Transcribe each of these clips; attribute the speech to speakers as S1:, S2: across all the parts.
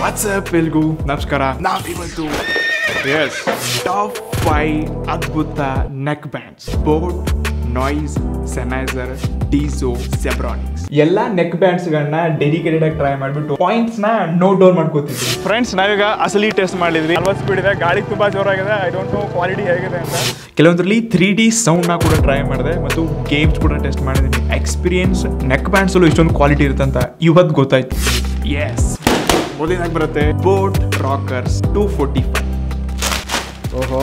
S1: WhatsApp ಎಲ್ಗೂ ನಮಸ್ಕಾರ ನಾವಿವತ್ತು ಎಸ್ ಟಾಪ್ ಫೈವ್ ಅದ್ಭುತ neck bands boAt Noise Sennheiser Dizo Zebronics ಎಲ್ಲ ನೆಕ್ ಬ್ಯಾಂಡ್ಸ್ ಗಳನ್ನ ಡೆಡಿಕೇಟೆಡ್ ಆಗಿ ಟ್ರೈ ಮಾಡಿಬಿಟ್ಟು ಪಾಯಿಂಟ್ಸ್ ನ ನೋಟ್ ಡೌನ್ ಮಾಡ್ಕೋತಿದ್ವಿ
S2: ಫ್ರೆಂಡ್ಸ್ ನಾವೀಗ ಅಸಲಿ ಟೆಸ್ಟ್ ಮಾಡಿದ್ವಿ ನಲ್ವತ್ತು ಸ್ಪೀಡ್ ಇದೆ ಗಾಳಿ ತುಂಬಾ ಜೋರಾಗಿದೆ ಐ ಡೋಂಟ್ ನೋ ಕ್ವಾಲಿಟಿ ಹೇಗಿದೆ ಅಂತ
S1: ಕೆಲವೊಂದರಲ್ಲಿ ತ್ರೀ ಡಿ ಸೌಂಡ್ನ ಕೂಡ ಟ್ರೈ ಮಾಡಿದೆ ಮತ್ತು ಗೇಮ್ಸ್ ಕೂಡ ಟೆಸ್ಟ್ ಮಾಡಿದ್ದೀನಿ ಎಕ್ಸ್ಪೀರಿಯನ್ಸ್ ನೆಕ್ ಬ್ಯಾಂಡ್ಸಲ್ಲೂ ಇಷ್ಟೊಂದು ಕ್ವಾಲಿಟಿ ಇರುತ್ತೆ ಅಂತ ಇವತ್ತು ಗೊತ್ತಾಯ್ತು ಎಸ್ ಮೊದಲಿನಾಗಿ ಬರುತ್ತೆ boAt rockers two forty five
S3: ಓಹೋ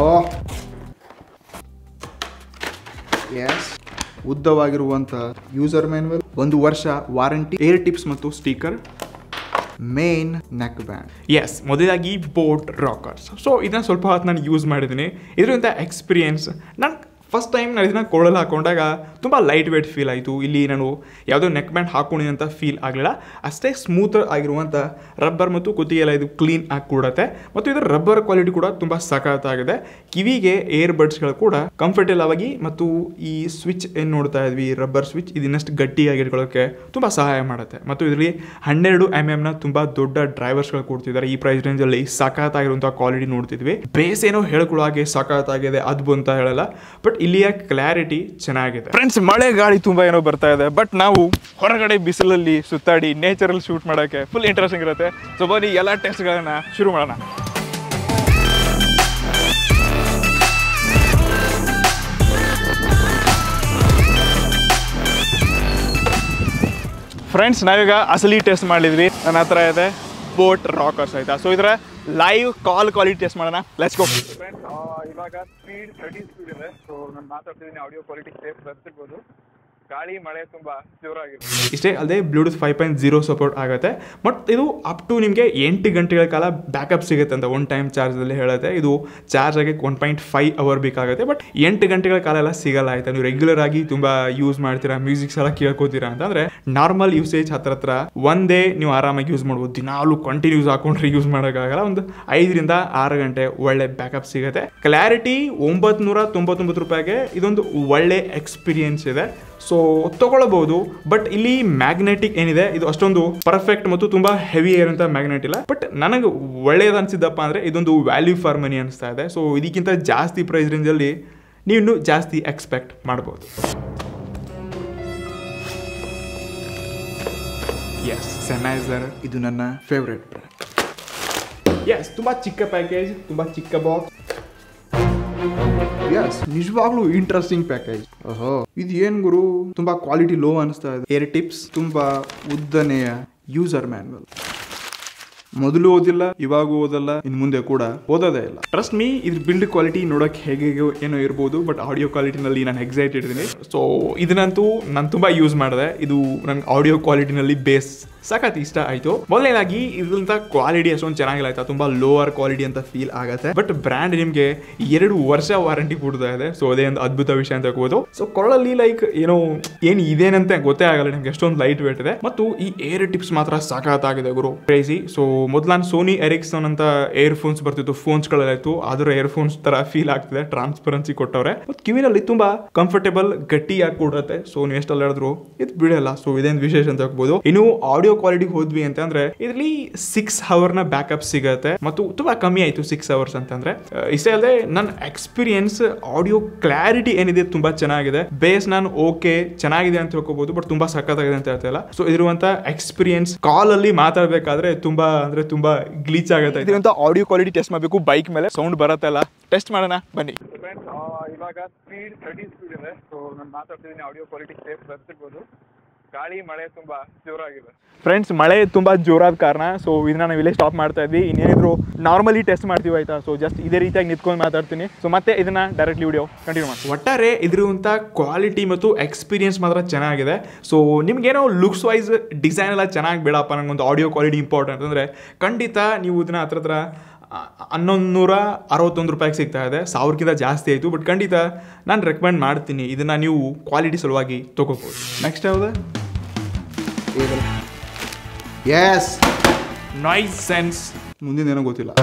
S3: ಎಸ್ ಉದ್ದವಾಗಿರುವಂಥ ಯೂಸರ್ ಮ್ಯಾನ್ಯಲ್ ಒಂದು ವರ್ಷ ವಾರಂಟಿ ಏರ್ ಟಿಪ್ಸ್ ಮತ್ತು sticker main neck band
S1: yes ಮೊದಲಾಗಿ ಬೋಟ್ ರಾಕರ್ಸ್ ಸೊ ಇದನ್ನ ಸ್ವಲ್ಪ ಹೊತ್ತು ನಾನು ಯೂಸ್ ಮಾಡಿದ್ದೀನಿ ಇದರಿಂದ ಎಕ್ಸ್ಪೀರಿಯನ್ಸ್ ನಾನು ಫಸ್ಟ್ ಟೈಮ್ ನಾನು ಇದನ್ನ ಕೊಳ್ಳಲ್ಲಿ ಹಾಕೊಂಡಾಗ ತುಂಬ ಲೈಟ್ ವೇಟ್ ಫೀಲ್ ಆಯಿತು ಇಲ್ಲಿ ನಾನು ಯಾವುದೋ ನೆಕ್ ಬ್ಯಾಂಡ್ ಹಾಕೊಂಡಿನಿ ಅಂತ ಫೀಲ್ ಆಗಲಿಲ್ಲ ಅಷ್ಟೇ ಸ್ಮೂತ್ ಆಗಿರುವಂಥ ರಬ್ಬರ್ ಮತ್ತು ಕುತ್ತಿಗೆ ಎಲ್ಲ ಇದು ಕ್ಲೀನ್ ಆಗಿ ಕೂಡತ್ತೆ ಮತ್ತು ಇದರ ರಬ್ಬರ್ ಕ್ವಾಲಿಟಿ ಕೂಡ ತುಂಬ ಸಖತ್ತಾಗಿದೆ ಕಿವಿಗೆ ಏರ್ ಬಡ್ಸ್ಗಳು ಕೂಡ ಕಂಫರ್ಟೇಬಲ್ ಆಗಿ ಮತ್ತು ಈ ಸ್ವಿಚ್ ಏನು ನೋಡ್ತಾ ಇದ್ವಿ ರಬ್ಬರ್ ಸ್ವಿಚ್ ಇದನ್ನಷ್ಟು ಗಟ್ಟಿಯಾಗಿ ಇಟ್ಕೊಳ್ಳೋಕ್ಕೆ ತುಂಬ ಸಹಾಯ ಮಾಡುತ್ತೆ ಮತ್ತು ಇದರಲ್ಲಿ ಹನ್ನೆರಡು ಎಮ್ ಎಮ್ನ ತುಂಬ ದೊಡ್ಡ ಡ್ರೈವರ್ಸ್ಗಳು ಕೊಡ್ತಿದ್ದಾರೆ ಈ ಪ್ರೈಸ್ ರೇಂಜಲ್ಲಿ ಸಖತ್ತಾಗಿರುವಂಥ ಕ್ವಾಲಿಟಿ ನೋಡ್ತಿದ್ವಿ ಬೇಸ್ ಏನೋ ಹೇಳ್ಕೊಳ್ಳೋ ಹಾಗೆ ಸಖತ್ತಾಗಿದೆ ಅದ್ಭುತ ಅಂತ ಹೇಳಲ್ಲ ಬಟ್ ಇಲ್ಲಿಯ ಕ್ಲಾರಿಟಿ ಚೆನ್ನಾಗಿದೆ
S2: ಫ್ರೆಂಡ್ಸ್ ಮಳೆ ಗಾಳಿ ತುಂಬಾ ಏನೋ ಬರ್ತಾ ಇದೆ ಬಟ್ ನಾವು ಹೊರಗಡೆ ಬಿಸಿಲಲ್ಲಿ ಸುತ್ತಾಡಿ ನೇಚರಲ್ಲಿ ಶೂಟ್ ಮಾಡೋಕ್ಕೆ ಫುಲ್ ಇಂಟ್ರೆಸ್ಟಿಂಗ್ ಇರುತ್ತೆ ಸೊ ಬನ್ನಿ ಎಲ್ಲ ಟೆಸ್ಟ್ಗಳನ್ನ ಶುರು ಮಾಡೋಣ ಫ್ರೆಂಡ್ಸ್ ನಾವೀಗ ಅಸಲಿ ಟೆಸ್ಟ್ ಮಾಡಿದ್ವಿ ನನ್ನ ಹತ್ರ ಇದೆ ಬೋಟ್ ರಾಕರ್ಸ್ ಆಯ್ತಾ ಸೊ ಇದರ ಲೈವ್ ಕಾಲ್ ಕ್ವಾಲಿಟಿ ಟೆಸ್ಟ್ ಮಾಡೋಣ ಲೆಟ್ಸ್ ಗೋ ಫ್ರೆಂಡ್ಸ್ ಇವಾಗ ಸ್ಪೀಡ್ ತರ್ಟಿ ಸ್ಪೀಡ್ ಇದೆ ಸೊ ನಾನು ಮಾತಾಡ್ತಿದ್ದೀನಿ ಆಡಿಯೋ ಕ್ವಾಲಿಟಿ ಸೇಫ್ ಬರ್ತಿರ್ಬೋದು ಗಾಳಿ ಮಳೆ ತುಂಬಾ ಜೋರಾಗಿದೆ
S1: ಇಷ್ಟೇ ಅಲ್ಲದೆ Bluetooth five point zero support ಆಗುತ್ತೆ ಬಟ್ ಇದು ಅಪ್ ಟು ನಿಮಗೆ ಎಂಟು ಗಂಟೆಗಳ ಕಾಲ ಬ್ಯಾಕಪ್ ಸಿಗುತ್ತೆ ಅಂತ ಒನ್ ಟೈಮ್ ಚಾರ್ಜಲ್ಲಿ ಹೇಳುತ್ತೆ ಇದು ಚಾರ್ಜ್ ಆಗಿ ಒನ್ ಪಾಯಿಂಟ್ ಫೈವ್ ಅವರ್ ಬೇಕಾಗುತ್ತೆ ಬಟ್ ಎಂಟು ಗಂಟೆಗಳ ಕಾಲ ಎಲ್ಲ ಸಿಗಲ್ಲ ಆಯ್ತಾ ನೀವು ರೆಗ್ಯುಲರ್ ಆಗಿ ತುಂಬ ಯೂಸ್ ಮಾಡ್ತೀರಾ ಮ್ಯೂಸಿಕ್ಸ್ ಎಲ್ಲ ಕೇಳ್ಕೋತೀರಾ ಅಂತಂದ್ರೆ ನಾರ್ಮಲ್ ಯೂಸೇಜ್ ಹತ್ರ ಹತ್ರ ಒಂದೇ ನೀವು ಆರಾಮಾಗಿ ಯೂಸ್ ಮಾಡ್ಬೋದು ದಿನಾಲು ಕಂಟಿನ್ಯೂಸ್ ಹಾಕೊಂಡ್ರೆ ಯೂಸ್ ಮಾಡೋಕ್ಕಾಗಲ್ಲ ಒಂದು ಐದರಿಂದ ಆರು ಗಂಟೆ ಒಳ್ಳೆ ಬ್ಯಾಕಪ್ ಸಿಗುತ್ತೆ ಕ್ಲಾರಿಟಿ ಒಂಬತ್ತು ತೊಂಬತ್ತೊಂಬತ್ತು ರೂಪಾಯಿಗೆ ಇದೊಂದು ಒಳ್ಳೆ ಎಕ್ಸ್ಪೀರಿಯನ್ಸ್ ಇದೆ ಸೊ ತಗೊಳ್ಬಹುದು ಬಟ್ ಇಲ್ಲಿ ಮ್ಯಾಗ್ನೆಟಿಕ್ ಏನಿದೆ ಇದು ಅಷ್ಟೊಂದು ಪರ್ಫೆಕ್ಟ್ ಮತ್ತು ತುಂಬಾ ಹೆವಿ ಇರೋಂಥ ಮ್ಯಾಗ್ನೆಟ್ ಇಲ್ಲ ಬಟ್ ನನಗೆ ಒಳ್ಳೇದು ಅನ್ಸಿದ್ದಪ್ಪ ಅಂದ್ರೆ ಇದೊಂದು ವ್ಯಾಲ್ಯೂ ಫಾರ್ ಮನಿ ಅನಿಸ್ತಾ ಇದೆ ಸೊ ಇದಕ್ಕಿಂತ ಜಾಸ್ತಿ ಪ್ರೈಸ್ ರೇಂಜಲ್ಲಿ ನೀವು ಇನ್ನೂ ಜಾಸ್ತಿ ಎಕ್ಸ್ಪೆಕ್ಟ್ ಮಾಡ್ಬೋದು ಎಸ್ ಸೆನೈಸರ್
S3: ಇದು ನನ್ನ ಫೇವ್ರೆಟ್ ಬ್ರ್ಯಾಂಡ್
S1: ಎಸ್ ತುಂಬಾ ಚಿಕ್ಕ ಪ್ಯಾಕೇಜ್ ತುಂಬಾ ಚಿಕ್ಕ ಬಾಕ್ಸ್
S3: ಎಸ್ ನಿಜವಾಗ್ಲೂ ಇಂಟ್ರೆಸ್ಟಿಂಗ್ ಪ್ಯಾಕೇಜ್ ಓಹೋ ಇದು ಏನ್ ಗುರು ತುಂಬಾ ಕ್ವಾಲಿಟಿ ಲೋ ಅನಿಸ್ತಾ ಇದೆ ಏರ್ ಟಿಪ್ಸ್ ತುಂಬಾ ಉದ್ದನೆಯ ಯೂಸರ್ ಮ್ಯಾನ್ಯಲ್ ಮೊದಲು ಓದಿಲ್ಲ ಇವಾಗ ಓದಲ್ಲ ಇನ್ ಮುಂದೆ ಕೂಡ ಓದೋದೇ ಇಲ್ಲ
S1: ಟ್ರಸ್ಟ್ ಮೀ ಇದ್ರ ಬಿಲ್ಡ್ ಕ್ವಾಲಿಟಿ ನೋಡೋಕೆ ಹೇಗೆ ಏನೋ ಇರ್ಬೋದು ಬಟ್ ಆಡಿಯೋ ಕ್ವಾಲಿಟಿನಲ್ಲಿ ನಾನು ಎಕ್ಸೈಟೆಡ್ ಇದ್ದೀನಿ ಸೊ ಇದನ್ನಂತೂ ನಾನು ತುಂಬ ಯೂಸ್ ಮಾಡಿದೆ ಇದು ನನಗೆ ಆಡಿಯೋ ಕ್ವಾಲಿಟಿನಲ್ಲಿ ಬೇಸ್ ಸಖತ್ ಇಷ್ಟ ಆಯಿತು ಮೊದಲನೇದಾಗಿ ಇದರಿಂದ ಕ್ವಾಲಿಟಿ ಅಷ್ಟೊಂದು ಚೆನ್ನಾಗಿಲ್ಲ ಆಯ್ತಾ ತುಂಬ ಲೋವರ್ ಕ್ವಾಲಿಟಿ ಅಂತ ಫೀಲ್ ಆಗುತ್ತೆ ಬಟ್ ಬ್ರ್ಯಾಂಡ್ ನಿಮಗೆ ಎರಡು ವರ್ಷ ವಾರಂಟಿ ಕೊಡ್ತಾ ಇದೆ ಸೊ ಅದೇ ಒಂದು ಅದ್ಭುತ ವಿಷಯ ಅಂತ ಹೇಳ್ಬೋದು ಸೊ ಕೊಳ್ಳಲ್ಲಿ ಲೈಕ್ ಏನೋ ಏನು ಇದೇನಂತ ಗೊತ್ತೇ ಆಗಲ್ಲ ನಿಮ್ಗೆ ಎಷ್ಟೊಂದು ಲೈಟ್ ವೇಟ್ ಇದೆ ಮತ್ತು ಈ ಏರ್ ಟಿಪ್ಸ್ ಮಾತ್ರ ಸಖತ್ತಾಗಿದೆ ಗುರು ಕ್ರೇಜಿ ಸೊ ಮೊದಲು ನಾನು ಸೋನಿ ಎರಿಕ್ಸನ್ ಅಂತ ಏರ್ ಫೋನ್ಸ್ ಬರ್ತಿತ್ತು ಫೋನ್ಸ್ಗಳಾಯ್ತು ಅದರ ಏರ್ ಫೋನ್ಸ್ ತರ ಫೀಲ್ ಆಗ್ತಿದೆ ಟ್ರಾನ್ಸ್ಪರೆನ್ಸಿ ಕೊಟ್ಟವ್ರೆ ಮತ್ತು ಕಿವಿನಲ್ಲಿ ತುಂಬಾ ಕಂಫರ್ಟೇಬಲ್ ಗಟ್ಟಿಯಾಗಿ ಕೊಡುತ್ತೆ ಸೊ ನೀವು ಎಷ್ಟೆಲ್ಲ ಹೇಳಿದ್ರು ಇದು ಬಿಡಲ್ಲ ಸೊ ಇದೇನು ವಿಶೇಷ ಅಂತ ಹೇಳ್ಬೋದು ಇನ್ನು ಆಡಿಯೋ ಕ್ವಾಲಿಟಿಗೆ ಹೋದ್ವಿ ಅಂತ ಅಂದ್ರೆ ಇದರಲ್ಲಿ ಸಿಕ್ಸ್ ಅವರ್ ನ ಬ್ಯಾಕಪ್ ಸಿಗುತ್ತೆ ಮತ್ತು ತುಂಬಾ ಕಮ್ಮಿ ಆಯ್ತು ಸಿಕ್ಸ್ ಅವರ್ಸ್ ಅಂತಂದ್ರೆ ಅಹ್, ಇಷ್ಟೇ ಅಲ್ಲದೆ ನನ್ನ ಎಕ್ಸ್ಪೀರಿಯನ್ಸ್ ಆಡಿಯೋ ಕ್ಲಾರಿಟಿ ಏನಿದೆ ತುಂಬಾ ಚೆನ್ನಾಗಿದೆ ಬೇಸ್ ನಾನು ಓಕೆ ಚೆನ್ನಾಗಿದೆ ಅಂತ ಹೇಳ್ಕೋಬಹುದು ಬಟ್ ತುಂಬಾ ಸಖತ್ತಾಗಿದೆ ಅಂತ ಹೇಳ್ತಾ ಇಲ್ಲ ಸೊ ಇರುವಂತ ಎಕ್ಸ್ಪೀರಿಯನ್ಸ್ ಕಾಲ್ ಅಲ್ಲಿ ಮಾತಾಡ್ಬೇಕಾದ್ರೆ ತುಂಬಾ ಅಂದ್ರೆ ತುಂಬಾ ಗ್ಲೀಚ್ ಆಗುತ್ತೆ
S2: ಇದರಿಂದ ಆಡಿಯೋ ಕ್ವಾಲಿಟಿ ಟೆಸ್ಟ್ ಮಾಡಬೇಕು ಬೈಕ್ ಮೇಲೆ ಸೌಂಡ್ ಬರತ್ತಲ್ಲ ಟೆಸ್ಟ್ ಮಾಡೋಣ ಬನ್ನಿ ಫ್ರೆಂಡ್ಸ್ ಇವಾಗ ಸ್ಪೀಡ್ ತರ್ಟಿ ಸ್ಪೀಡ್ ಇದೆ ಸೊ ನಾನು ಮಾತಾಡ್ತಿದ್ದೀನಿ ಆಡಿಯೋ ಕ್ವಾಲಿಟಿ ಸೇಫ್ ಬರ್ತಿರ್ಬೋದು ಗಾಳಿ ಮಳೆ ತುಂಬಾ ಜೋರಾಗಿದೆ ಫ್ರೆಂಡ್ಸ್ ಮಳೆ ತುಂಬಾ ಜೋರಾದ ಕಾರಣ ಸೊ ಇದನ್ನ ನಾವು ಇಲ್ಲೇ ಸ್ಟಾಪ್ ಮಾಡ್ತಾ ಇದ್ವಿ ಇನ್ನೇನಿದ್ರು ನಾರ್ಮಲಿ ಟೆಸ್ಟ್ ಮಾಡ್ತೀವಿ ಆಯ್ತಾ ಸೊ ಜಸ್ಟ್ ಇದೇ ರೀತಿಯಾಗಿ ನಿಂತ್ಕೊಂಡು ಮಾತಾಡ್ತೀನಿ ಸೊ ಮತ್ತೆ ಇದನ್ನ ಡೈರೆಕ್ಟ್ಲಿ ವಿಡಿಯೋ ಕಂಟಿನ್ಯೂ ಮಾಡಿ
S1: ಒಟ್ಟಾರೆ ಇದಿರುವಂಥ ಕ್ವಾಲಿಟಿ ಮತ್ತು ಎಕ್ಸ್ಪೀರಿಯನ್ಸ್ ಮಾತ್ರ ಚೆನ್ನಾಗಿದೆ ಸೊ ನಿಮ್ಗೇನೋ ಲುಕ್ಸ್ ವೈಸ್ ಡಿಸೈನ್ ಎಲ್ಲ ಚೆನ್ನಾಗಿ ಬೇಡಪ್ಪ ನಂಗೊಂದು ಆಡಿಯೋ ಕ್ವಾಲಿಟಿ ಇಂಪಾರ್ಟೆಂಟ್ ಅಂದರೆ ಖಂಡಿತ ನೀವು ಇದನ್ನ ಹತ್ರ ಹತ್ರ ಹನ್ನೊಂದು ನೂರ ಅರವತ್ತೊಂದು ರೂಪಾಯಿಗೆ ಸಿಗ್ತಾ ಇದೆ ಸಾವಿರಕ್ಕಿಂತ ಜಾಸ್ತಿ ಆಯಿತು ಬಟ್ ಖಂಡಿತ ನಾನು ರೆಕಮೆಂಡ್ ಮಾಡ್ತೀನಿ ಇದನ್ನು ನೀವು ಕ್ವಾಲಿಟಿ ಸಲುವಾಗಿ ತೊಗೋಬೋದು
S3: ನೆಕ್ಸ್ಟ್ ಯಾವ್ದು ಎಸ್
S1: ನಾಯ್ಸ್ ಸೆನ್ಸ್
S3: ಮುಂದಿನ ಏನೋ ಗೊತ್ತಿಲ್ಲ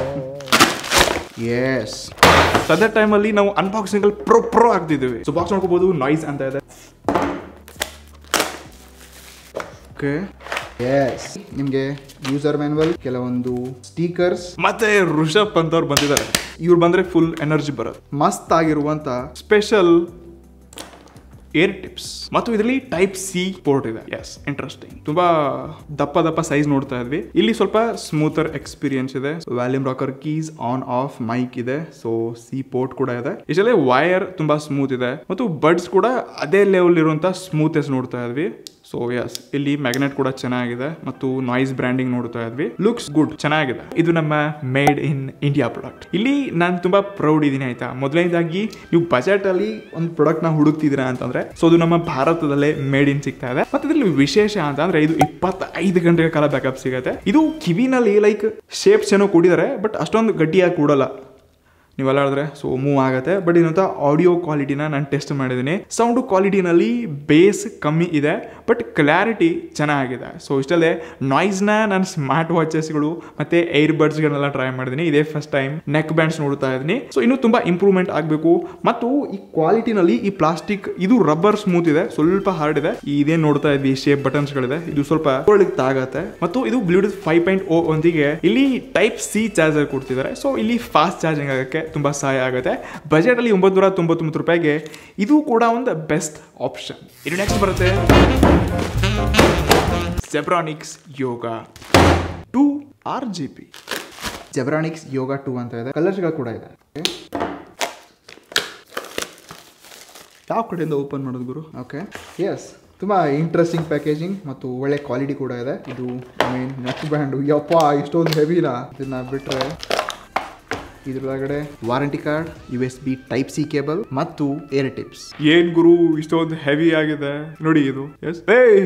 S3: ಎಸ್
S1: ಸದ್ಯ ಟೈಮಲ್ಲಿ ನಾವು ಅನ್ಬಾಕ್ಸಿಂಗ್ ಅಲ್ಲಿ ಪ್ರೋ ಪ್ರೋ ಆಗ್ತಿದ್ದೀವಿ ಸೊ ಬಾಕ್ಸ್ ನೋಡ್ಕೋಬಹುದು ನಾಯ್ಸ್ ಅಂತ ಇದೆ
S3: ಓಕೆ ಎಸ್ ನಿಮಗೆ ಯೂಸರ್ ಮ್ಯಾನ್ವಲ್ ಕೆಲವೊಂದು ಸ್ಟೀಕರ್ಸ್
S1: ಮತ್ತೆ ಋಷಭ್ ಪಂತ್ ಅವ್ರು ಬಂದಿದ್ದಾರೆ ಇವ್ರು ಬಂದ್ರೆ ಫುಲ್ ಎನರ್ಜಿ ಬರುತ್ತೆ
S3: ಮಸ್ತ್ ಆಗಿರುವಂತ
S1: ಸ್ಪೆಷಲ್ ಏರ್ ಟಿಪ್ಸ್ ಮತ್ತು ಇದರಲ್ಲಿ ಟೈಪ್ ಸಿ ಪೋರ್ಟ್ ಇದೆ ಎಸ್ ಇಂಟ್ರೆಸ್ಟಿಂಗ್ ತುಂಬಾ ದಪ್ಪ ದಪ್ಪ ಸೈಜ್ ನೋಡ್ತಾ ಇದ್ವಿ ಇಲ್ಲಿ ಸ್ವಲ್ಪ ಸ್ಮೂತರ್ ಎಕ್ಸ್ಪೀರಿಯನ್ಸ್ ಇದೆ volume rocker keys on off mic ಇದೆ ಸೊ ಸಿ ಪೋರ್ಟ್ ಕೂಡ ಇದೆ ಇದರಲ್ಲಿ ವೈರ್ ತುಂಬಾ ಸ್ಮೂತ್ ಇದೆ ಮತ್ತು ಬಡ್ಸ್ ಕೂಡ ಅದೇ ಲೆವೆಲ್ ಇರುವಂತ ಸ್ಮೂತೆಸ್ ನೋಡ್ತಾ ಇದ್ವಿ ಸೊ ಎಸ್ ಇಲ್ಲಿ ಮ್ಯಾಗ್ನೆಟ್ ಕೂಡ ಚೆನ್ನಾಗಿದೆ ಮತ್ತು ನಾಯ್ಸ್ ಬ್ರ್ಯಾಂಡಿಂಗ್ ನೋಡ್ತಾ ಇದ್ವಿ ಲುಕ್ಸ್ ಗುಡ್ ಚೆನ್ನಾಗಿದೆ ಇದು ನಮ್ಮ ಮೇಡ್ ಇನ್ ಇಂಡಿಯಾ ಪ್ರಾಡಕ್ಟ್ ಇಲ್ಲಿ ನಾನು ತುಂಬಾ ಪ್ರೌಡ್ ಇದೀನಿ ಆಯ್ತಾ ಮೊದಲನೇದಾಗಿ ನೀವು ಬಜೆಟ್ ಅಲ್ಲಿ ಒಂದು ಪ್ರಾಡಕ್ಟ್ ನ ಹುಡುಕ್ತಿದ್ದೀರಾ ಅಂತಂದ್ರೆ ಸೊ ಅದು ನಮ್ಮ ಭಾರತದಲ್ಲೇ ಮೇಡ್ ಇನ್ ಸಿಗ್ತಾ ಇದೆ ಮತ್ತೆ ಇದರಲ್ಲಿ ವಿಶೇಷ ಅಂತ ಅಂದ್ರೆ ಇದು ಇಪ್ಪತ್ತೈದು ಗಂಟೆಗಳ ಕಾಲ ಬ್ಯಾಕಪ್ ಸಿಗುತ್ತೆ ಇದು ಕಿವಿನಲ್ಲಿ ಲೈಕ್ ಶೇಪ್ಸ್ ಏನೋ ಕೊಟ್ಟಿದ್ದಾರೆ ಬಟ್ ಅಷ್ಟೊಂದು ಗಟ್ಟಿಯಾಗಿ ಕೂಡಲ್ಲ ನೀವು ಅಲ್ಲಾಡಿದ್ರೆ ಸೊ ಮೂವ್ ಆಗುತ್ತೆ ಬಟ್ ಇನ್ನೊಂದು ಆಡಿಯೋ ಕ್ವಾಲಿಟಿನ ನಾನು ಟೆಸ್ಟ್ ಮಾಡಿದ್ದೀನಿ ಸೌಂಡ್ ಕ್ವಾಲಿಟಿನಲ್ಲಿ ಬೇಸ್ ಕಮ್ಮಿ ಇದೆ ಬಟ್ ಕ್ಲಾರಿಟಿ ಚೆನ್ನಾಗಿದೆ ಸೊ ಇಷ್ಟಲ್ಲೇ ನಾಯ್ಸ್ನ ನಾನು ಸ್ಮಾರ್ಟ್ ವಾಚಸ್ಗಳು ಮತ್ತೆ ಏರ್ ಬಡ್ಸ್ಗಳನ್ನೆಲ್ಲ ಟ್ರೈ ಮಾಡಿದ್ದೀನಿ ಇದೇ ಫಸ್ಟ್ ಟೈಮ್ ನೆಕ್ ಬ್ಯಾಂಡ್ಸ್ ನೋಡ್ತಾ ಇದ್ದೀನಿ ಸೊ ಇನ್ನೂ ತುಂಬ ಇಂಪ್ರೂವ್ಮೆಂಟ್ ಆಗಬೇಕು ಮತ್ತು ಈ ಕ್ವಾಲಿಟಿನಲ್ಲಿ ಈ ಪ್ಲಾಸ್ಟಿಕ್ ಇದು ರಬ್ಬರ್ ಸ್ಮೂತ್ ಇದೆ ಸ್ವಲ್ಪ ಹಾರ್ಡ್ ಇದೆ ಇದೇನು ನೋಡ್ತಾ ಇದ್ವಿ ಶೇಪ್ ಬಟನ್ಸ್ಗಳಿದೆ ಇದು ಸ್ವಲ್ಪ ತೊಗೊಳ್ಳಿಕ್ಕೆ ತಾಗತ್ತೆ ಮತ್ತು ಇದು ಬ್ಲೂಟೂತ್ ಫೈವ್ ಪಾಯಿಂಟ್ ಓ ಒಂದಿಗೆ ಇಲ್ಲಿ ಟೈಪ್ ಸಿ ಚಾರ್ಜರ್ ಕೊಡ್ತಿದ್ದಾರೆ ಸೊ ಇಲ್ಲಿ ಫಾಸ್ಟ್ ಚಾರ್ಜಿಂಗ್ ಆಗೋಕ್ಕೆ ತುಂಬ ಸಹಾಯ ಆಗುತ್ತೆ ಬಜೆಟ್ ಅಲ್ಲಿ ಒಂಬತ್ತು ತೊಂಬತ್ತೊಂಬತ್ತು ರೂಪಾಯಿಗೆ ಇದು ಕೂಡ ಒಂದು ಬೆಸ್ಟ್ ಆಪ್ಷನ್ ಇದು ನೆಕ್ಸ್ಟ್ ಬರುತ್ತೆ Zebronics Yoga two R G P
S3: Zebronics Yoga two ಅಂತ ಇದೆ ಕಲರ್ಸ್ಗಳು ಕೂಡ ಇದೆ
S1: ಯಾವ ಕಡೆಯಿಂದ ಓಪನ್ ಮಾಡೋದು ಗುರು
S3: ಓಕೆ ಎಸ್ ತುಂಬ ಇಂಟ್ರೆಸ್ಟಿಂಗ್ ಪ್ಯಾಕೇಜಿಂಗ್ ಮತ್ತು ಒಳ್ಳೆ ಕ್ವಾಲಿಟಿ ಕೂಡ ಇದೆ ಇದು ಐ ಮೀನ್ ನೆಕ್ ಬ್ಯಾಂಡು ಯಪ್ಪ ಇಷ್ಟೊಂದು ಹೆವಿಲ್ಲ ಇದನ್ನ ಬಿಟ್ಟರೆ ಇದ್ರೊಳಗಡೆ warranty card U S B type C cable ಮತ್ತು ಏರ್ ಟಿಪ್ಸ್
S1: ಏನ್ ಗುರು ಇಷ್ಟೊಂದು ಹೆವಿ ಆಗಿದೆ ನೋಡಿ ಇದು ಎಸ್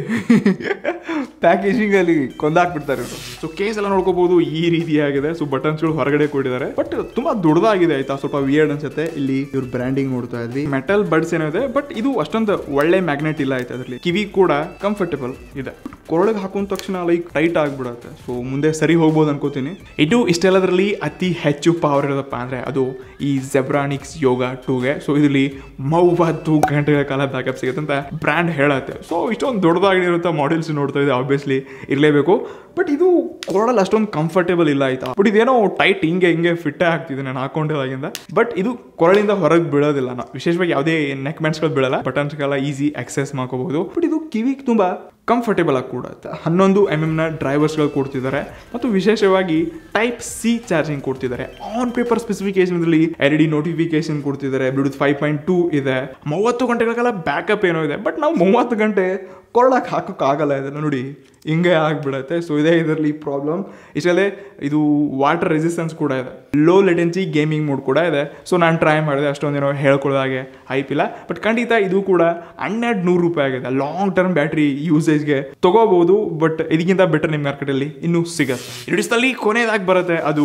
S1: ಪ್ಯಾಕೇಜಿಂಗ್ ಅಲ್ಲಿ ಕೊಂದಾಕ್ಬಿಡ್ತಾರೆ ಇವರು ಸೊ ಕೇಸ್ ಎಲ್ಲ ನೋಡ್ಕೋಬಹುದು ಈ ರೀತಿಯಾಗಿದೆ ಸೊ ಬಟನ್ಸ್ಗಳು ಹೊರಗಡೆ ಕೊಟ್ಟಿದ್ದಾರೆ ಬಟ್ ತುಂಬಾ ದೊಡ್ಡದಾಗಿದೆ ಆಯ್ತಾ ಸ್ವಲ್ಪ ವಿಯರ್ಡ್ ಅನ್ಸುತ್ತೆ
S3: ಇಲ್ಲಿ ಇವ್ರ ಬ್ರ್ಯಾಂಡಿಂಗ್ ನೋಡ್ತಾ ಇದ್ವಿ
S1: ಮೆಟಲ್ ಬಡ್ಸ್ ಏನೋ ಇದೆ ಬಟ್ ಇದು ಅಷ್ಟೊಂದು ಒಳ್ಳೆ ಮ್ಯಾಗ್ನೆಟ್ ಇಲ್ಲ ಆಯ್ತು ಅದರಲ್ಲಿ ಕಿವಿ ಕೂಡ ಕಂಫರ್ಟೇಬಲ್ ಇದೆ ಕೊರಳಿಗೆ ಹಾಕೊಂಡ ತಕ್ಷಣ ಲೈಕ್ ಟೈಟ್ ಆಗ್ಬಿಡುತ್ತೆ ಸೊ ಮುಂದೆ ಸರಿ ಹೋಗ್ಬೋದು ಅನ್ಕೋತೀನಿ ಇದು ಇಷ್ಟೆಲ್ಲದರಲ್ಲಿ ಅತಿ ಹೆಚ್ಚು ಪವರ್ ಇರೋದಪ್ಪ ಅಂದ್ರೆ ಅದು ಈ ಜೆಬ್ರಾನಿಕ್ಸ್ ಯೋಗ ಟೂಗೆ ಸೊ ಇದರಲ್ಲಿ ಮೂವತ್ತು ಗಂಟೆಗಳ ಕಾಲ ಬ್ಯಾಕಪ್ ಸಿಗುತ್ತೆ ಅಂತ ಬ್ರ್ಯಾಂಡ್ ಹೇಳತ್ತೆ ಸೊ ಇಷ್ಟೊಂದು ದೊಡ್ಡದಾಗಿರುವಂಥ ಮಾಡೆಲ್ಸ್ ನೋಡ್ತಾ ಇದೆ ಆಬ್ವಿಯಸ್ಲಿ ಇರಲೇಬೇಕು ಬಟ್ ಇದು ಕೊರಳಲ್ಲಿ ಅಷ್ಟೊಂದು ಕಂಫರ್ಟೇಬಲ್ ಇಲ್ಲ ಆಯ್ತಾ ಬಟ್ ಇದೇನೋ ಟೈಟ್ ಹಿಂಗೆ ಹಿಂಗೆ ಫಿಟ್ಟೇ ಆಗ್ತಿದೆ ನಾನು ಹಾಕೊಂಡಿದ್ದಾಗಿಂದ ಬಟ್ ಇದು ಕೊರಳಿಂದ ಹೊರಗೆ ಬೀಳೋದಿಲ್ಲ ನಾವು ವಿಶೇಷವಾಗಿ ಯಾವುದೇ ನೆಕ್ ಬ್ಯಾಂಡ್ಸ್ಗಳು ಬೀಳಲ್ಲ ಬಟನ್ಸ್ಗೆಲ್ಲ ಈಸಿ ಆಕ್ಸೆಸ್ ಮಾಡ್ಕೋಬಹುದು ಬಟ್ ಇದು ಕಿವಿಗೆ ತುಂಬಾ ಕಂಫರ್ಟೇಬಲ್ ಆಗಿ ಕೂಡುತ್ತೆ ಹನ್ನೊಂದು ಎಮ್ ಎಮ್ನ ಡ್ರೈವರ್ಸ್ಗಳು ಕೊಡ್ತಿದ್ದಾರೆ ಮತ್ತು ವಿಶೇಷವಾಗಿ ಟೈಪ್ ಸಿ ಚಾರ್ಜಿಂಗ್ ಕೊಡ್ತಿದ್ದಾರೆ ಆನ್ ಪೇಪರ್ ಸ್ಪೆಸಿಫಿಕೇಶನ್ದಲ್ಲಿ ಎಲ್ ಡಿ ನೋಟಿಫಿಕೇಶನ್ ಕೊಡ್ತಿದ್ದಾರೆ ಬ್ಲೂಟೂತ್ ಫೈವ್ ಪಾಯಿಂಟ್ ಟೂ ಇದೆ ಮೂವತ್ತು ಗಂಟೆಗಳ ಕಾಲ ಬ್ಯಾಕಪ್ ಏನೋ ಇದೆ ಬಟ್ ನಾವು ಮೂವತ್ತು ಗಂಟೆ ಕೊರಳಕ್ಕೆ ಹಾಕೋಕ್ಕಾಗಲ್ಲ ಇದನ್ನು ನೋಡಿ ಹಿಂಗೆ ಆಗ್ಬಿಡತ್ತೆ ಸೊ ಇದೇ ಇದರಲ್ಲಿ ಪ್ರಾಬ್ಲಮ್ ಇಷ್ಟಲ್ಲೇ ಇದು ವಾಟರ್ ರೆಸಿಸ್ಟೆನ್ಸ್ ಕೂಡ ಇದೆ ಲೋ ಲೆಟೆನ್ಸಿ ಗೇಮಿಂಗ್ ಮೋಡ್ ಕೂಡ ಇದೆ ಸೊ ನಾನು ಟ್ರೈ ಮಾಡಿದೆ ಅಷ್ಟೊಂದೇನೋ ಹೇಳ್ಕೊಳ್ಳೋದಾಗೆ ಹೈಪಿಲ್ಲ ಬಟ್ ಖಂಡಿತ ಇದು ಕೂಡ ಹನ್ನೆರಡು ನೂರು ರೂಪಾಯಿ ಆಗಿದೆ ಲಾಂಗ್ ಟರ್ಮ್ ಬ್ಯಾಟ್ರಿ ಯೂಸೇಜ್ಗೆ ತಗೋಬಹುದು ಬಟ್ ಇದಕ್ಕಿಂತ ಬೆಟರ್ ನಿಮ್ಮ ಮಾರ್ಕೆಟಲ್ಲಿ ಇನ್ನೂ ಸಿಗತ್ತೆ ಇಡಿಸ್ದಲ್ಲಿ ಕೊನೆಯದಾಗಿ ಬರುತ್ತೆ ಅದು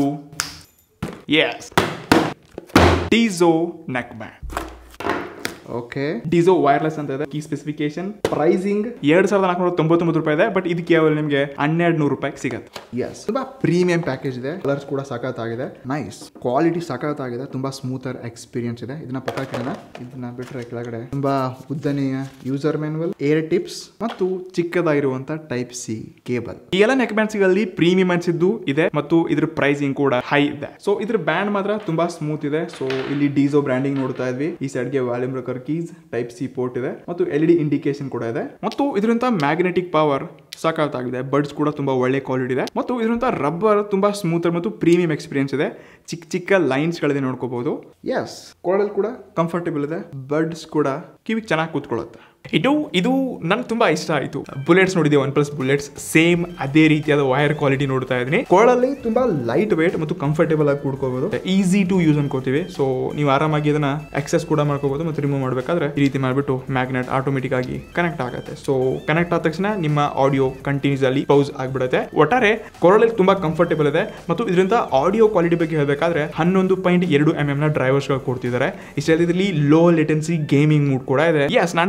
S1: ಎಸ್ ಟೀಸೋ ನೆಕ್ ಬ್ಯಾಂಡ್
S3: ಓಕೆ
S1: ಡಿಸೋ ವೈರ್ಲೆಸ್ ಅಂತ ಇದೆ ಕೀ ಸ್ಪೆಸಿಫಿಕೇಶನ್ ಪ್ರೈಸಿಂಗ್ ಎರಡ್ ಸಾವಿರದ ನಾಲ್ಕುನೂರ ತೊಂಬತ್ತೊಂಬತ್ತು ರೂಪಾಯಿ ಇದೆ ಬಟ್ ಇದು ಕೇವಲ ನಿಮಗೆ ಹನ್ನೆರಡು ನೂರು ರೂಪಾಯಿಗೆ ಸಿಗತ್ತೆ
S3: ಎಸ್ ತುಂಬಾ ಪ್ರೀಮಿಯಂ ಪ್ಯಾಕೇಜ್ ಇದೆ ಕಲರ್ಸ್ ಕೂಡ ಸಖತ್ತಾಗಿದೆ ನೈಸ್ ಕ್ವಾಲಿಟಿ ಸಖತ್ತಾಗಿದೆ ತುಂಬಾ ಸ್ಮೂತರ್ ಎಕ್ಸ್ಪೀರಿಯನ್ಸ್ ಇದೆ ಇದನ್ನ ಪಕ್ಕ ಕೆಳನ ಇದನ್ನ ಬಿಟ್ರೆ ಕೆಳಗಡೆ ತುಂಬಾ ಉದ್ದನೆಯ ಯೂಸರ್ ಮ್ಯಾನ್ಯಲ್ ಏರ್ ಟಿಪ್ಸ್ ಮತ್ತು ಚಿಕ್ಕದಾಗಿರುವಂತ ಟೈಪ್ ಸಿ ಕೇಬಲ್
S1: ಈ ಎಲ್ಲ ನೆಕ್ ಬ್ಯಾಂಡ್ಸ್ಗಳಲ್ಲಿ ಪ್ರೀಮಿಯಂ ಅನ್ಸಿದ್ದು ಇದೆ ಮತ್ತು ಇದ್ರ ಪ್ರೈಸಿಂಗ್ ಕೂಡ ಹೈ ಇದೆ ಸೊ ಇದ್ರ ಬ್ಯಾಂಡ್ ಮಾತ್ರ ತುಂಬಾ ಸ್ಮೂತ್ ಇದೆ ಸೊ ಇಲ್ಲಿ ಡೀಸೋ ಬ್ರ್ಯಾಂಡಿಂಗ್ ನೋಡ್ತಾ ಇದ್ವಿ ಈ ಸೈಡ್ಗೆ volume rocker keys type C port ಇದೆ ಮತ್ತು ಎಲ್ ಡಿ ಇಂಡಿಕೇಶನ್ ಕೂಡ ಇದೆ ಮತ್ತು ಇದರಿಂದ ಮ್ಯಾಗ್ನೆಟಿಕ್ ಪವರ್ ಸಾಕಾಗುತ್ತೆ ಬಡ್ಸ್ ಕೂಡ ತುಂಬಾ ಒಳ್ಳೆ ಕ್ವಾಲಿಟಿ ಇದೆ ಮತ್ತು ಇದರಿಂದ ರಬ್ಬರ್ ತುಂಬಾ ಸ್ಮೂತರ್ ಮತ್ತು ಪ್ರೀಮಿಯಂ ಎಕ್ಸ್ಪೀರಿಯನ್ಸ್ ಇದೆ ಚಿಕ್ಕ ಚಿಕ್ಕ ಲೈನ್ಸ್ ಗಳಿದೆ ನೋಡ್ಕೋಬಹುದು
S3: ಎಸ್ ಕೊಳಲ್ ಕೂಡ
S1: ಕಂಫರ್ಟೇಬಲ್ ಇದೆ ಬಡ್ಸ್ ಕೂಡ ಕಿವಿಗೆ ಚೆನ್ನಾಗಿ ಕೂತ್ಕೊಳ್ಳುತ್ತೆ ಇದು ಇದು ನನ್ಗೆ ತುಂಬಾ ಇಷ್ಟ ಆಯಿತು ಬುಲೆಟ್ಸ್ ನೋಡಿದೆ ಒನ್ ಪ್ಲಸ್ ಬುಲೆಟ್ಸ್ ಸೇಮ್ ಅದೇ ರೀತಿಯಾದ ವೈರ್ ಕ್ವಾಲಿಟಿ ನೋಡ್ತಾ ಇದ್ದೀನಿ ಕೊಳಲ್ಲಿ ತುಂಬಾ ಲೈಟ್ ವೇಟ್ ಮತ್ತು ಕಂಫರ್ಟೇಬಲ್ ಆಗಿ ಕೂಡ್ಕೋಬಹುದು ಈಸಿ ಟು ಯೂಸ್ ಅನ್ಕೋತೀವಿ ಸೊ ನೀವು ಆರಾಮಾಗಿ ಅದನ್ನ ಆಕ್ಸೆಸ್ ಕೂಡ ಮಾಡ್ಕೋಬಹುದು ಮತ್ತು ರಿಮೂವ್ ಮಾಡಬೇಕಾದ್ರೆ ಈ ರೀತಿ ಮಾಡಿಬಿಟ್ಟು ಮ್ಯಾಗ್ನೆಟ್ ಆಟೋಮೆಟಿಕ್ ಆಗಿ ಕನೆಕ್ಟ್ ಆಗುತ್ತೆ ಸೊ ಕನೆಕ್ಟ್ ಆದ ತಕ್ಷಣ ನಿಮ್ಮ ಆಡಿಯೋ ಕಂಟಿನ್ಯೂಸ್ ಅಲ್ಲಿ ಪೌಸ್ ಆಗ್ಬಿಡುತ್ತೆ ಒಟ್ಟಾರೆ ಕೊರಳಲ್ಲಿ ತುಂಬಾ ಕಂಫರ್ಟೇಬಲ್ ಇದೆ ಮತ್ತು ಇದರಿಂದ ಆಡಿಯೋ ಕ್ವಾಲಿಟಿ ಬಗ್ಗೆ ಹೇಳಬೇಕಾದ್ರೆ ಹನ್ನೊಂದು ಪಾಯಿಂಟ್ ಎರಡು ಎಂ ಎಂ ನ ಡ್ರೈವರ್ಸ್ ಗಳು ಕೊಡ್ತಿದ್ದಾರೆ ಇಷ್ಟರಲ್ಲಿ ಲೋ ಲೆಟೆನ್ಸಿ ಗೇಮಿಂಗ್ ಮೂಡ್ ಕೂಡ ಇದೆ ಎಸ್ ನಾನು ಇದನ್ನ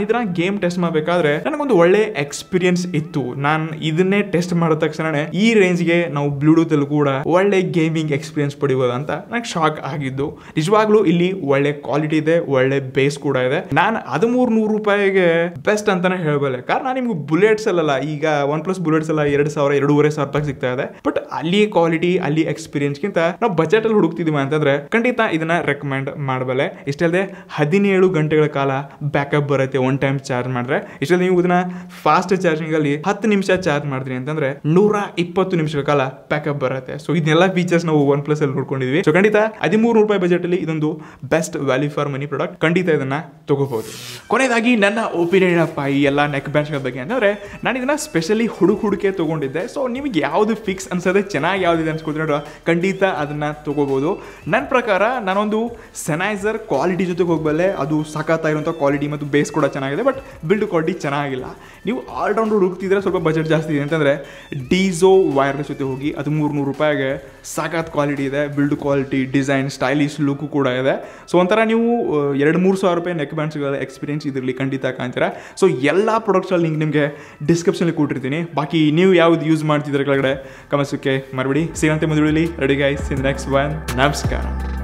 S1: ಗೇಮ್ ಟೆಸ್ಟ್ ಮಾಡಬೇಕಾದ್ರೆ ನನಗೊಂದು ಒಳ್ಳೆ ಎಕ್ಸ್ಪೀರಿಯನ್ಸ್ ಇತ್ತು ನಾನು ಇದನ್ನೇ ಟೆಸ್ಟ್ ಮಾಡಿದ ತಕ್ಷಣ ಈ ರೇಂಜ್ಗೆ ನಾವು ಬ್ಲೂಟೂತ್ ಅಲ್ಲಿ ಕೂಡ ಒಳ್ಳೆ ಗೇಮಿಂಗ್ ಎಕ್ಸ್ಪೀರಿಯನ್ಸ್ ಪಡಿಬೋದು ಅಂತ ನಂಗೆ ಶಾಕ್ ಆಗಿದ್ದು ನಿಜವಾಗ್ಲೂ ಇಲ್ಲಿ ಒಳ್ಳೆ ಕ್ವಾಲಿಟಿ ಇದೆ ಒಳ್ಳೆ ಬೇಸ್ ಕೂಡ ಇದೆ ನಾನು ಹದಿಮೂರು ನೂರು ರೂಪಾಯಿಗೆ ಬೆಸ್ಟ್ ಅಂತಾನೆ ಹೇಳಬಲ್ಲೆ ಕಾರಣ ನಿಮ್ಗೆ ಬುಲೆಟ್ಸ್ ಅಲ್ಲ ಈಗ ಒನ್ ಪ್ಲಸ್ ಬುಲೆಟ್ಸ್ ಎಲ್ಲ ಎರಡು ಸಾವಿರ ಎರಡೂವರೆ ಸಾವಿರ ರೂಪಾಯಿ ಸಿಗ್ತಾ ಇದೆ ಬಟ್ ಅಲ್ಲಿ ಕ್ವಾಲಿಟಿ ಅಲ್ಲಿ ಎಕ್ಸ್ಪೀರಿಯನ್ಸ್ಗಿಂತ ನಾವು ಬಜೆಟ್ ಅಲ್ಲಿ ಹುಡುಕ್ತಿದೀವಿ ಅಂತಂದ್ರೆ ಖಂಡಿತ ಇದನ್ನ ರೆಕಮೆಂಡ್ ಮಾಡಬಲ್ಲೆ ಇಷ್ಟಲ್ಲದೆ ಹದಿನೇಳು ಗಂಟೆಗಳ ಕಾಲ ಬ್ಯಾಕಪ್ ಬರುತ್ತೆ ಒನ್ ಟೈಮ್ ಚಾರ್ಜ್ ಮಾಡಿದ್ರೆ ಇಷ್ಟಲ್ಲದೆ ನೀವು ಇದನ್ನ ಫಾಸ್ಟ್ ಚಾರ್ಜಿಂಗ್ ಅಲ್ಲಿ ಹತ್ತು ನಿಮಿಷ ಚಾರ್ಜ್ ಮಾಡಿದ್ರಿ ಅಂತಂದ್ರೆ ನೂರ ಇಪ್ಪತ್ತು ನಿಮಿಷಗಳ ಕಾಲ ಬ್ಯಾಕಪ್ ಬರುತ್ತೆ ಸೊ ಇದನ್ನೆಲ್ಲ ಫೀಚರ್ಸ್ ನಾವು ಒನ್ ಪ್ಲಸ್ ಅಲ್ಲಿ ನೋಡ್ಕೊಂಡಿದ್ವಿ ಸೊ ಖಂಡಿತ ಹದಿಮೂರು ರೂಪಾಯಿ ಬಜೆಟ್ ಅಲ್ಲಿ ಇದೊಂದು best value for money product ಖಂಡಿತ ಇದನ್ನ ತಗೋಬಹುದು ಕೊನೆಯದಾಗಿ ನನ್ನ ಒಪಿನಿಯನ್ ಅಪ್ಪ ಈ ಎಲ್ಲ ನೆಕ್ ಬ್ಯಾಂಡ್ಸ್ಗಳ ಬಗ್ಗೆ ಅಂತಂದ್ರೆ ನಾನು ಇದನ್ನ ಸ್ಪೆಷಲಿ ಹುಡುಕ್ ಹುಡುಕೆ ತಗೊಂಡಿದ್ದೆ ಸೊ ನಿಮಗೆ ಯಾವ್ದು ಫಿಕ್ಸ್ ಅನ್ಸದೆ ಚೆನ್ನಾಗಿ ಯಾವ್ದಿದೆ ಅನ್ಸ್ಕೊದ್ರೆ ಖಂಡಿತ ಅದನ್ನ ತಗೋಬಹುದು ನನ್ನ ಪ್ರಕಾರ ನಾನೊಂದು ಸೆನೈಸರ್ ಕ್ವಾಲಿಟಿ ಜೊತೆಗೆ ಹೋಗಬಲ್ಲೆ ಅದು ಸಖತ್ತಾಗಿರುವಂಥ ಕ್ವಾಲಿಟಿ ಮತ್ತು ಬೇಸ್ ಕೂಡ ಚೆನ್ನಾಗಿದೆ ಬಟ್ ಬಿಲ್ಡ್ ಕ್ವಾಲಿಟಿ ಚೆನ್ನಾಗಿಲ್ಲ ನೀವು ಆಲ್ರೌಂಡ್ ಹುಡುಕ್ತಿದ್ರೆ ಸ್ವಲ್ಪ ಬಜೆಟ್ ಜಾಸ್ತಿ ಇದೆ ಅಂತಂದರೆ ಡೀಸೋ ವೈರ್ಲೆಸ್ ಜೊತೆ ಹೋಗಿ ಅದು ಮೂರು ನೂರು ರೂಪಾಯಿಗೆ ಸಾಕಾದ ಕ್ವಾಲಿಟಿ ಇದೆ build quality design stylish look ಕೂಡ ಇದೆ ಸೊ ಒಂಥರ ನೀವು ಎರಡು ಮೂರು ಸಾವಿರ ರೂಪಾಯಿ ನೆಕ್ ಬ್ಯಾಂಡ್ಸ್ಗಳ ಎಕ್ಸ್ಪೀರಿಯನ್ಸ್ ಇದರಲ್ಲಿ ಖಂಡಿತ ಕಾಣ್ತೀರಾ ಸೊ ಎಲ್ಲ ಪ್ರಾಡಕ್ಟ್ಸಲ್ಲಿ ಲಿಂಕ್ ನಿಮಗೆ ಡಿಸ್ಕ್ರಿಪ್ಷನಲ್ಲಿ ಕೊಟ್ಟಿರ್ತೀನಿ ಬಾಕಿ ನೀವು ಯಾವ್ದು ಯೂಸ್ ಮಾಡ್ತಿದ್ರೆ ಕೆಳಗಡೆ ಕಮಸಕ್ಕೆ ಮರಬೇಡಿ ಸಿಗಂತೆ ಮದುವೆಲಿ ready guys in next one ನಮಸ್ಕಾರ